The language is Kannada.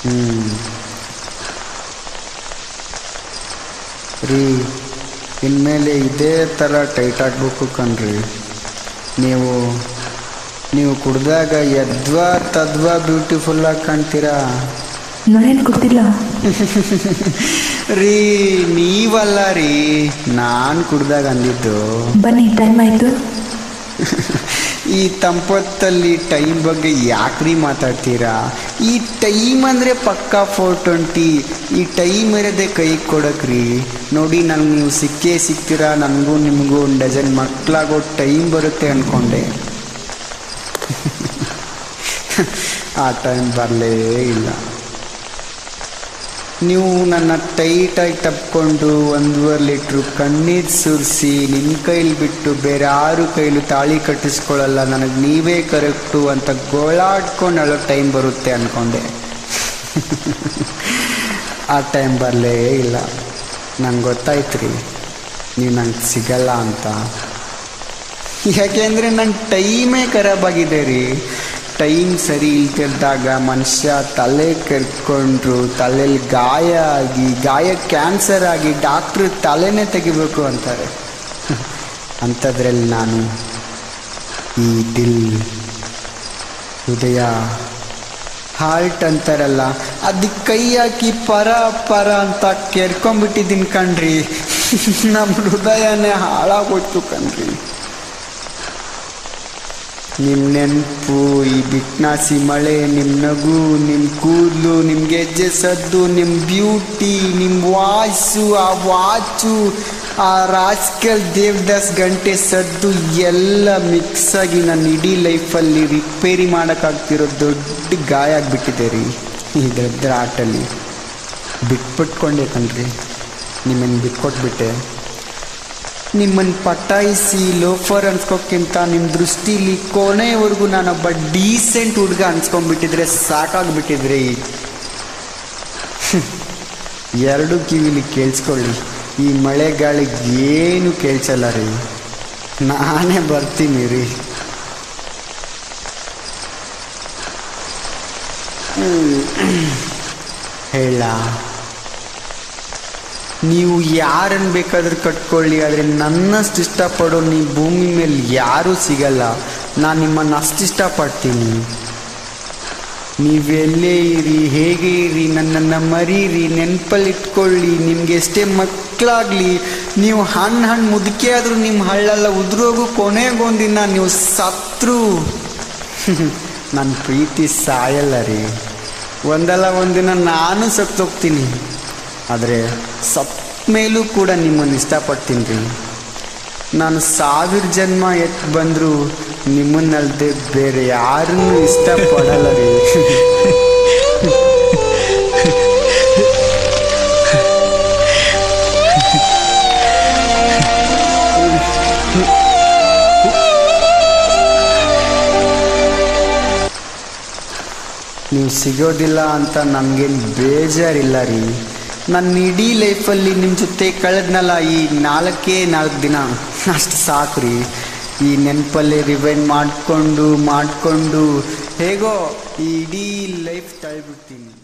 ಹ್ಞೂ ರೀ ಇನ್ಮೇಲೆ ಇದೇ ಥರ ಟೈಟ್ ಆಗಬೇಕು ಕಣ್ರಿ ನೀವು ನೀವು ಕುಡ್ದಾಗ ಯದ್ವಾ ತದ್ವಾ ಬ್ಯೂಟಿಫುಲ್ಲಾಗಿ ಕಾಣ್ತೀರಾ ನಾನೇನು ಗೊತ್ತಿಲ್ಲ ರೀ ನೀವಲ್ಲ ರೀ ನಾನು ಕುಡ್ದಾಗ ಅಂದಿದ್ದು ಬನ್ನಿ ಟೈಮ್ ಆಯಿತು ಈ ತಂಪೊತ್ತಲ್ಲಿ ಟೈಮ್ ಬಗ್ಗೆ ಯಾಕ್ರಿ ಮಾತಾಡ್ತೀರಾ ಈ ಟೈಮ್ ಅಂದರೆ ಪಕ್ಕಾ ಫೋರ್ ಟ್ವೆಂಟಿ ಈ ಟೈಮ್ ಇರೋದೇ ಕೈ ಕೊಡಕ್ರಿ ನೋಡಿ ನಂಗೆ ನೀವು ಸಿಕ್ಕೇ ಸಿಗ್ತೀರಾ ನನಗೂ ನಿಮಗೂ ಒಂದು ಡಜನ್ ಮಕ್ಕಳಾಗೋ ಟೈಮ್ ಬರುತ್ತೆ ಅಂದ್ಕೊಂಡೆ ಆ ಟೈಮ್ ಬರಲೇ ಇಲ್ಲ ನೀವು ನನ್ನ ಟೈಟಾಗಿ ತಪ್ಕೊಂಡು ಒಂದೂವರೆ ಲೀಟ್ರು ಕಣ್ಣೀರು ಸುರಿಸಿ ನಿಮ್ಮ ಕೈಲಿ ಬಿಟ್ಟು ಬೇರೆ ಯಾರು ಕೈಲೂ ತಾಳಿ ಕಟ್ಟಿಸ್ಕೊಳ್ಳಲ್ಲ ನನಗೆ ನೀವೇ ಕರೆಕ್ಟು ಅಂತ ಗೋಳಾಡ್ಕೊಂಡು ಅಳೋ ಟೈಮ್ ಬರುತ್ತೆ ಅಂದ್ಕೊಂಡೆ ಆ ಟೈಮ್ ಬರಲೇ ಇಲ್ಲ ನಂಗೆ ಗೊತ್ತಾಯ್ತು ರೀ ನೀವು ನಂಗೆ ಸಿಗಲ್ಲ ಅಂತ ಯಾಕೆಂದರೆ ನನ್ನ ಟೈಮೇ ಖರಾಬ್ ಆಗಿದೆ ರೀ ಟೈಮ್ ಸರಿ ಇಲ್ತಿದ್ದಾಗ ಮನುಷ್ಯ ತಲೆ ಕೆರ್ಕೊಂಡ್ರು ತಲೆಯಲ್ಲಿ ಗಾಯ ಆಗಿ ಗಾಯ ಕ್ಯಾನ್ಸರ್ ಆಗಿ ಡಾಕ್ಟ್ರು ತಲೆನೇ ತೆಗಿಬೇಕು ಅಂತಾರೆ ಅಂಥದ್ರಲ್ಲಿ ನಾನು ಈ ದಿಲ್ ಹೃದಯ ಹಾರ್ಟ್ ಅಂತಾರಲ್ಲ ಅದಕ್ಕೆ ಕೈ ಹಾಕಿ ಪರ ಪರ ಅಂತ ಕೆರ್ಕೊಂಬಿಟ್ಟಿದ್ದೀನಿ ಕಣ್ರಿ ನಮ್ಮ ಹೃದಯನೇ ಹಾಳಾಗೋಯ್ತು ಕಣ್ರಿ ನಿಮ್ಮ ನೆನಪು ಈ ಬಿಟ್ನಾಸಿ ಮಳೆ ನಿಮ್ಮ ನಗು ನಿಮ್ಮ ಕೂದಲು ನಿಮ್ಮ ಗೆಜ್ಜೆ ಸದ್ದು ನಿಮ್ಮ ಬ್ಯೂಟಿ ನಿಮ್ಮ ವಾಯ್ಸು ಆ ವಾಚು ಆ ರಾಜ್ಕಲ್ ದೇವದಾಸ್ ಗಂಟೆ ಸದ್ದು ಎಲ್ಲ ಮಿಕ್ಸ್ ಆಗಿ ನನ್ನ ಇಡೀ ಲೈಫಲ್ಲಿ ರಿಪೇರಿ ಮಾಡೋಕ್ಕಾಗ್ತಿರೋ ದೊಡ್ಡ ಗಾಯ ಆಗಿಬಿಟ್ಟಿದೆ ರೀ ಈ ದೊಡ್ಡ ಆಟಲ್ಲಿ ಬಿಟ್ಬಿಟ್ಕೊಂಡೆ ಕಣ್ರಿ ನಿಮ್ಮನ್ನು ಬಿಟ್ಕೊಟ್ಬಿಟ್ಟೆ ನಿಮ್ಮನ್ನು ಪಟಾಯಿಸಿ ಲೋಫರ್ ಅನ್ಸ್ಕೋಕ್ಕಿಂತ ನಿಮ್ಮ ದೃಷ್ಟಿಲಿ ಕೊನೆವರೆಗೂ ನಾನೊಬ್ಬ ಡೀಸೆಂಟ್ ಹುಡುಗ ಅನ್ಸ್ಕೊಂಡ್ಬಿಟ್ಟಿದ್ರೆ ಸಾಕಾಗ್ಬಿಟ್ಟಿದ್ರೆ ಈ ಎರಡು ಕಿವಿಲಿ ಕೇಳಿಸ್ಕೊಳ್ಳಿ ಈ ಮಳೆ ಗಾಳಿಗೆ ಏನು ಕೇಳಿಸಲ್ಲ ರೀ ನಾನೇ ಬರ್ತೀನಿ ರೀ ಹೇಳ ನೀವು ಯಾರನ್ನು ಬೇಕಾದ್ರೂ ಕಟ್ಕೊಳ್ಳಿ ಆದರೆ ನನ್ನಷ್ಟು ಇಷ್ಟಪಡೋ ನೀವು ಭೂಮಿ ಮೇಲೆ ಯಾರೂ ಸಿಗಲ್ಲ ನಾನು ನಿಮ್ಮನ್ನು ಅಷ್ಟು ಇಷ್ಟಪಡ್ತೀನಿ ನೀವೆಲ್ಲೇ ಇರಿ ಹೇಗೆ ಇರಿ ನನ್ನನ್ನು ಮರೀರಿ ನೆನಪಲ್ಲಿ ಇಟ್ಕೊಳ್ಳಿ ನಿಮ್ಗೆ ಎಷ್ಟೇ ಮಕ್ಕಳಾಗಲಿ ನೀವು ಹಣ್ಣು ಹಣ್ಣು ಮುದುಕಿ ಆದರೂ ನಿಮ್ಮ ಹಳ್ಳೆಲ್ಲ ಉದುರೋಗು ಕೊನೆಗೊಂದಿನ ನೀವು ಸತ್ರು ನನ್ನ ಪ್ರೀತಿ ಸಾಯಲ್ಲ ರೀ ಒಂದಲ್ಲ ಒಂದಿನ ನಾನು ಸತ್ತೋಗ್ತೀನಿ ಆದರೆ ಸತ್ ಮೇಲೂ ಕೂಡ ನಿಮ್ಮನ್ನು ಇಷ್ಟಪಡ್ತೀನಿ ರೀ ನಾನು ಸಾವಿರ ಜನ್ಮ ಎತ್ತು ಬಂದರೂ ನಿಮ್ಮನ್ನಲ್ದೆ ಬೇರೆ ಯಾರನ್ನೂ ಇಷ್ಟಪಡಲ್ಲ ರೀ ನೀವು ಸಿಗೋದಿಲ್ಲ ಅಂತ ನನಗೇನು ಬೇಜಾರಿಲ್ಲ ರೀ ನನ್ನ ಇಡೀ ಲೈಫಲ್ಲಿ ನಿಮ್ಮ ಜೊತೆ ಕಳೆದ್ನಲ್ಲ ಈ ನಾಲ್ಕೇ ನಾಲ್ಕು ದಿನ ಅಷ್ಟು ಸಾಕು ರೀ ಈ ನೆನಪಲ್ಲಿ ರಿವೈಂಡ್ ಮಾಡಿಕೊಂಡು ಮಾಡಿಕೊಂಡು ಹೇಗೋ ಈ ಇಡೀ ಲೈಫ್ ತಳ್ಬಿಡ್ತೀನಿ